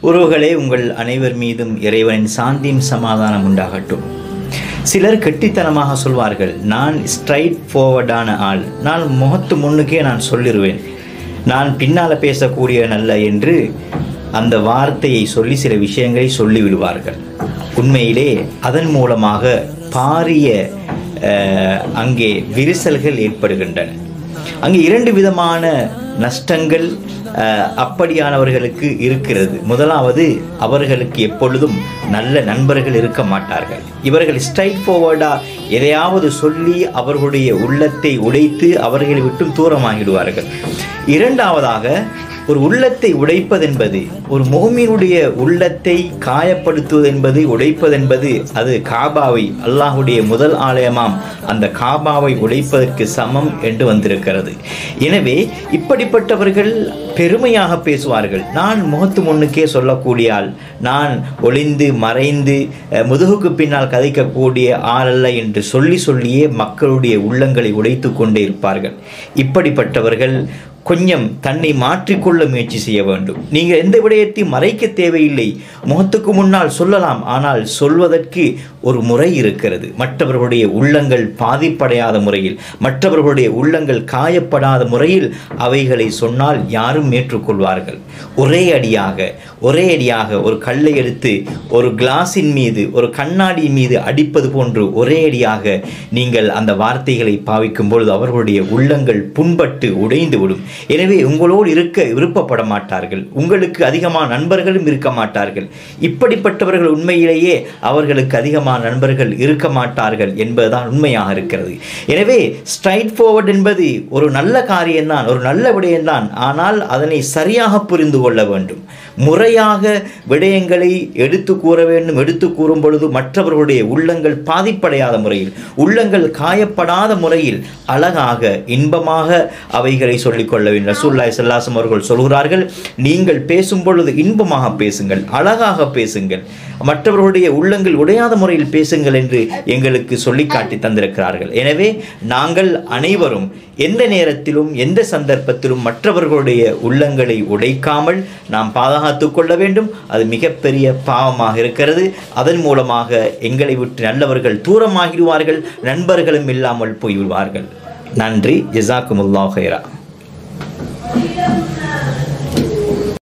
உறவுகளே உங்கள் அனைவர் மீதும் இறைவனின் சாந்தியும் சமாதானம் உண்டாகட்டும் சிலர் கெட்டித்தனமாக சொல்வார்கள் நான் ஸ்ட்ரைட் ஃபார்வர்டான ஆள் நான் முகத்து முன்னுக்கே நான் சொல்லிடுவேன் நான் பின்னால் பேசக்கூடிய நல்ல என்று அந்த வார்த்தையை சொல்லி சில விஷயங்களை சொல்லிவிடுவார்கள் உண்மையிலே அதன் மூலமாக பாரிய அஹ், அங்கே விரிசல்கள் ஏற்படுகின்றன அங்கே இரண்டு விதமான நஷ்டங்கள் அஹ், அப்படியானவர்களுக்கு இருக்கிறது முதலாவது அவர்களுக்கு எப்பொழுதும் நல்ல நண்பர்கள் இருக்க மாட்டார்கள் இவர்கள் ஸ்ட்ரைட் ஃபார்வர்டாக எதையாவது சொல்லி அவர்களுடைய உள்ளத்தை உடைத்து அவர்களை விட்டும் தூரமாகிடுவார்கள் இரண்டாவதாக ஒரு உள்ளத்தை உடைப்பதென்பது ஒரு முகமீனுடைய உள்ளத்தை காயப்படுத்துவது என்பது உடைப்பதென்பது அது காபாவை அல்லாஹுடைய முதல் ஆலயமாம் அந்த காபாவை உடைப்பதற்கு சமம் என்று வந்திருக்கிறது எனவே இப்படிப்பட்டவர்கள் பெருமையாக பேசுவார்கள் நான் முகத்து முன்னுக்கே சொல்லக்கூடிய ஆள் நான் ஒளிந்து மறைந்து அஹ், முதுகுக்கு பின்னால் கதைக்கக்கூடிய ஆள் அல்ல என்று சொல்லி சொல்லியே மக்களுடைய உள்ளங்களை உடைத்து கொண்டே இருப்பார்கள் இப்படிப்பட்டவர்கள் கொஞ்சம் தன்னை மாற்றிக்கொள்ள முயற்சி செய்ய வேண்டும் நீங்கள் எந்த விடயத்தையும் மறைக்க தேவையில்லை முகத்துக்கு முன்னால் சொல்லலாம் ஆனால் சொல்வதற்கு ஒரு முறை இருக்கிறது மற்றவர்களுடைய உள்ளங்கள் பாதிப்படையாத முறையில் மற்றவர்களுடைய உள்ளங்கள் காயப்படாத முறையில் அவைகளை சொன்னால் யாரும் ஏற்றுக்கொள்வார்கள் ஒரே அடியாக ஒரே அடியாக ஒரு கல்லை எடுத்து ஒரு கிளாஸின் மீது ஒரு கண்ணாடியின் மீது அடிப்பது போன்று ஒரே அடியாக நீங்கள் அந்த வார்த்தைகளை பாவிக்கும் பொழுது அவர்களுடைய உள்ளங்கள் புண்பட்டு உடைந்து விடும் எனவே உங்களோடு இருக்க விருப்பப்பட மாட்டார்கள் உங்களுக்கு அதிகமான நண்பர்களும் இருக்க மாட்டார்கள் இப்படிப்பட்டவர்கள் உண்மையிலேயே அவர்களுக்கு அதிகமான நண்பர்கள் இருக்க மாட்டார்கள் என்பதுதான் உண்மையாக இருக்கிறது எனவே ஸ்ட்ரைட் ஃபார்வர்ட் என்பது ஒரு நல்ல காரியம்தான் ஒரு நல்ல விடயம்தான் ஆனால் அதனை சரியாக புரிந்து கொள்ள வேண்டும் முறையாக விடயங்களை எடுத்து கூற வேண்டும் எடுத்து கூறும் பொழுது மற்றவர்களுடைய உள்ளங்கள் பாதிப்படையாத முறையில் உள்ளங்கள் காயப்படாத முறையில் அழகாக இன்பமாக அவைகளை சொல்லிக்கொள்ள வேண்டும் ரசூல்லாய் சல்லாசம் அவர்கள் சொல்கிறார்கள் நீங்கள் பேசும் பொழுது இன்பமாக பேசுங்கள் அழகாக பேசுங்கள் மற்றவர்களுடைய உள்ளங்கள் உடையாத முறையில் பேசுங்கள் என்று எங்களுக்கு சொல்லி காட்டி தந்திருக்கிறார்கள் எனவே நாங்கள் அனைவரும் எந்த நேரத்திலும் எந்த சந்தர்ப்பத்திலும் மற்றவர்களுடைய உள்ளங்களை உடைக்காமல் நாம் பாதுகாத்துக் கொள்ள வேண்டும் அது மிகப்பெரிய பாவமாக இருக்கிறது அதன் மூலமாக எங்களை விட்டு நல்லவர்கள் தூரமாகிடுவார்கள் நண்பர்களும் இல்லாமல் போய்விடுவார்கள் நன்றி ஜிசாக்குமுல்லா ஹைரா